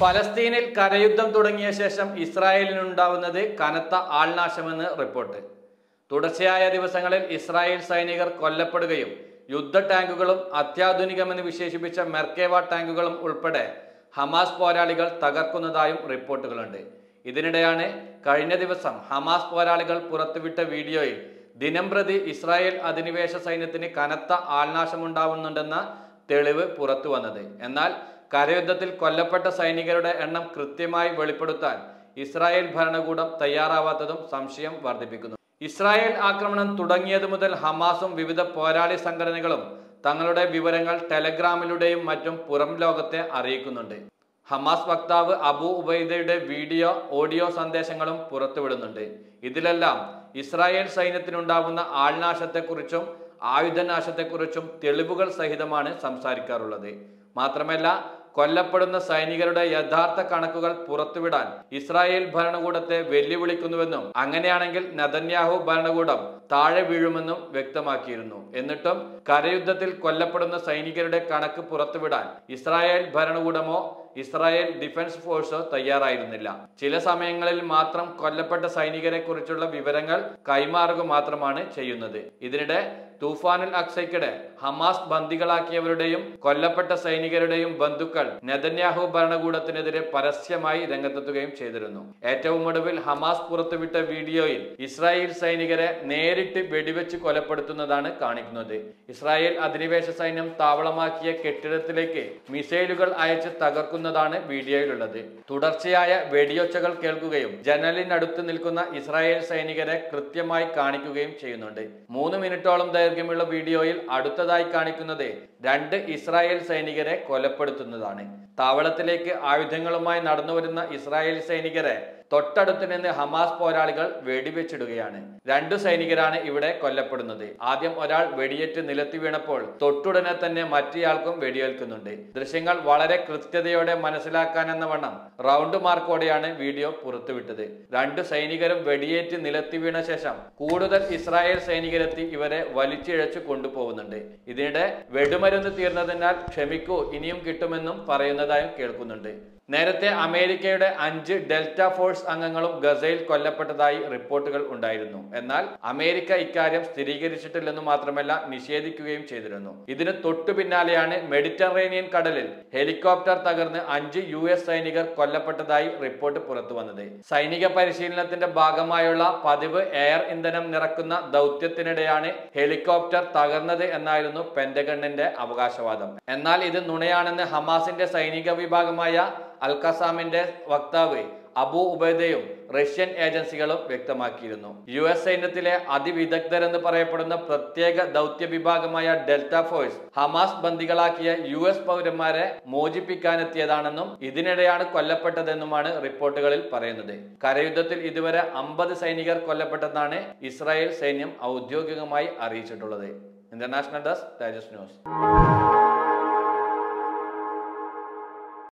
ഫലസ്തീനിൽ കരയുദ്ധം തുടങ്ങിയ ശേഷം ഇസ്രായേലിനുണ്ടാവുന്നത് കനത്ത ആൾനാശമെന്ന് റിപ്പോർട്ട് തുടർച്ചയായ ദിവസങ്ങളിൽ ഇസ്രായേൽ സൈനികർ കൊല്ലപ്പെടുകയും യുദ്ധ ടാങ്കുകളും അത്യാധുനികമെന്ന് വിശേഷിപ്പിച്ച മെർക്കേവ ടാങ്കുകളും ഉൾപ്പെടെ ഹമാസ് പോരാളികൾ തകർക്കുന്നതായും റിപ്പോർട്ടുകളുണ്ട് ഇതിനിടെയാണ് കഴിഞ്ഞ ദിവസം ഹമാസ് പോരാളികൾ പുറത്തുവിട്ട വീഡിയോയിൽ ദിനംപ്രതി ഇസ്രായേൽ അധിനിവേശ സൈന്യത്തിന് കനത്ത ആൾനാശമുണ്ടാവുന്നുണ്ടെന്ന തെളിവ് പുറത്തു വന്നത് എന്നാൽ കരയുദ്ധത്തിൽ കൊല്ലപ്പെട്ട സൈനികരുടെ എണ്ണം കൃത്യമായി വെളിപ്പെടുത്താൻ ഇസ്രായേൽ ഭരണകൂടം തയ്യാറാവാത്തതും സംശയം വർദ്ധിപ്പിക്കുന്നു ഇസ്രായേൽ ആക്രമണം തുടങ്ങിയതു മുതൽ ഹമാസും വിവിധ പോരാളി സംഘടനകളും തങ്ങളുടെ വിവരങ്ങൾ ടെലഗ്രാമിലൂടെയും മറ്റും പുറം ലോകത്തെ അറിയിക്കുന്നുണ്ട് ഹമാസ് വക്താവ് അബു ഉബൈദയുടെ വീഡിയോ ഓഡിയോ സന്ദേശങ്ങളും പുറത്തുവിടുന്നുണ്ട് ഇതിലെല്ലാം ഇസ്രായേൽ സൈന്യത്തിനുണ്ടാവുന്ന ആൾനാശത്തെക്കുറിച്ചും ആയുധനാശത്തെക്കുറിച്ചും തെളിവുകൾ സഹിതമാണ് സംസാരിക്കാറുള്ളത് മാത്രമല്ല കൊല്ലപ്പെടുന്ന സൈനികരുടെ യഥാർത്ഥ കണക്കുകൾ പുറത്തുവിടാൻ ഇസ്രായേൽ ഭരണകൂടത്തെ വെല്ലുവിളിക്കുന്നുവെന്നും അങ്ങനെയാണെങ്കിൽ നതന്യാഹു ഭരണകൂടം താഴെ വീഴുമെന്നും വ്യക്തമാക്കിയിരുന്നു എന്നിട്ടും കരയുദ്ധത്തിൽ കൊല്ലപ്പെടുന്ന സൈനികരുടെ കണക്ക് പുറത്തുവിടാൻ ഇസ്രായേൽ ഭരണകൂടമോ ഇസ്രായേൽ ഡിഫൻസ് ഫോഴ്സോ തയ്യാറായിരുന്നില്ല ചില സമയങ്ങളിൽ മാത്രം കൊല്ലപ്പെട്ട സൈനികരെ കുറിച്ചുള്ള വിവരങ്ങൾ കൈമാറുക മാത്രമാണ് ചെയ്യുന്നത് ഇതിനിടെ തൂഫാനുൽ അക്സയ്ക്കിടെ ഹമാസ് ബന്ദികളാക്കിയവരുടെയും കൊല്ലപ്പെട്ട സൈനികരുടെയും ബന്ധുക്കൾ നെതന്യാഹു ഭരണകൂടത്തിനെതിരെ പരസ്യമായി രംഗത്തെത്തുകയും ചെയ്തിരുന്നു ഏറ്റവും ഒടുവിൽ ഹമാസ് പുറത്തുവിട്ട വീഡിയോയിൽ ഇസ്രായേൽ സൈനികരെ നേരിട്ട് വെടിവെച്ച് കൊലപ്പെടുത്തുന്നതാണ് കാണിക്കുന്നത് ഇസ്രായേൽ അധിനിവേശ സൈന്യം താവളമാക്കിയ കെട്ടിടത്തിലേക്ക് മിസൈലുകൾ അയച്ച് തകർക്കുന്നതാണ് വീഡിയോയിലുള്ളത് തുടർച്ചയായ വെടിയൊച്ചകൾ കേൾക്കുകയും ജനലിനടുത്ത് നിൽക്കുന്ന ഇസ്രായേൽ സൈനികരെ കൃത്യമായി കാണിക്കുകയും ചെയ്യുന്നുണ്ട് മൂന്ന് മിനിറ്റോളം ദൈർഘ്യമുള്ള വീഡിയോയിൽ അടുത്തതായി കാണിക്കുന്നത് രണ്ട് ഇസ്രായേൽ സൈനികരെ കൊലപ്പെടുത്തുന്നതാണ് താവളത്തിലേക്ക് ആയുധങ്ങളുമായി നടന്നുവരുന്ന ഇസ്രായേൽ സൈനികരെ തൊട്ടടുത്ത് നിന്ന് ഹമാസ് പോരാളികൾ വെടിവെച്ചിടുകയാണ് രണ്ടു സൈനികരാണ് ഇവിടെ കൊല്ലപ്പെടുന്നത് ആദ്യം ഒരാൾ വെടിയേറ്റ് നിലത്തി വീണപ്പോൾ തൊട്ടുടനെ തന്നെ മറ്റേയാൾക്കും വെടിയേൽക്കുന്നുണ്ട് ദൃശ്യങ്ങൾ വളരെ കൃത്യതയോടെ മനസ്സിലാക്കാനെന്ന വണ്ണം റൗണ്ട് മാർക്കോടെയാണ് വീഡിയോ പുറത്തുവിട്ടത് രണ്ടു സൈനികരും വെടിയേറ്റ് നിലത്തി വീണ ശേഷം കൂടുതൽ ഇസ്രായേൽ സൈനികരെത്തി ഇവരെ വലിച്ചിഴച്ചു കൊണ്ടുപോകുന്നുണ്ട് ഇതിനിടെ വെടിമരുന്ന് തീർന്നതിനാൽ ക്ഷമിക്കൂ ഇനിയും കിട്ടുമെന്നും പറയുന്നതായും കേൾക്കുന്നുണ്ട് നേരത്തെ അമേരിക്കയുടെ അഞ്ച് ഡെൽറ്റ ഫോഴ്സ് അംഗങ്ങളും ഗസയിൽ കൊല്ലപ്പെട്ടതായി റിപ്പോർട്ടുകൾ ഉണ്ടായിരുന്നു എന്നാൽ അമേരിക്ക ഇക്കാര്യം സ്ഥിരീകരിച്ചിട്ടില്ലെന്ന് മാത്രമല്ല നിഷേധിക്കുകയും ചെയ്തിരുന്നു ഇതിന് തൊട്ടു പിന്നാലെയാണ് മെഡിറ്ററേനിയൻ കടലിൽ ഹെലികോപ്റ്റർ തകർന്ന് അഞ്ച് യു എസ് സൈനികർ കൊല്ലപ്പെട്ടതായി റിപ്പോർട്ട് പുറത്തു വന്നത് സൈനിക പരിശീലനത്തിന്റെ ഭാഗമായുള്ള പതിവ് എയർ ഇന്ധനം നിറക്കുന്ന ദൗത്യത്തിനിടെയാണ് ഹെലികോപ്റ്റർ തകർന്നത് എന്നായിരുന്നു പെന്റഗണിന്റെ അവകാശവാദം എന്നാൽ ഇത് നുണയാണെന്ന് ഹമാസിന്റെ സൈനിക വിഭാഗമായ അൽക്കസാമിന്റെ വക്താവ് അബു ഉബൈദയും റഷ്യൻ ഏജൻസികളും വ്യക്തമാക്കിയിരുന്നു യു എസ് സൈന്യത്തിലെ അതിവിദഗ്ധരെന്ന് പറയപ്പെടുന്ന പ്രത്യേക ദൗത്യ വിഭാഗമായ ഡെൽറ്റ ഫോഴ്സ് ഹമാസ് ബന്ദികളാക്കിയ യു എസ് പൗരന്മാരെ മോചിപ്പിക്കാനെത്തിയതാണെന്നും ഇതിനിടെയാണ് കൊല്ലപ്പെട്ടതെന്നുമാണ് റിപ്പോർട്ടുകളിൽ പറയുന്നത് കരയുദ്ധത്തിൽ ഇതുവരെ അമ്പത് സൈനികർ കൊല്ലപ്പെട്ടെന്നാണ് ഇസ്രായേൽ സൈന്യം ഔദ്യോഗികമായി അറിയിച്ചിട്ടുള്ളത് ഇന്റർനാഷണൽ ഡെസ്ക് തേജസ് ന്യൂസ്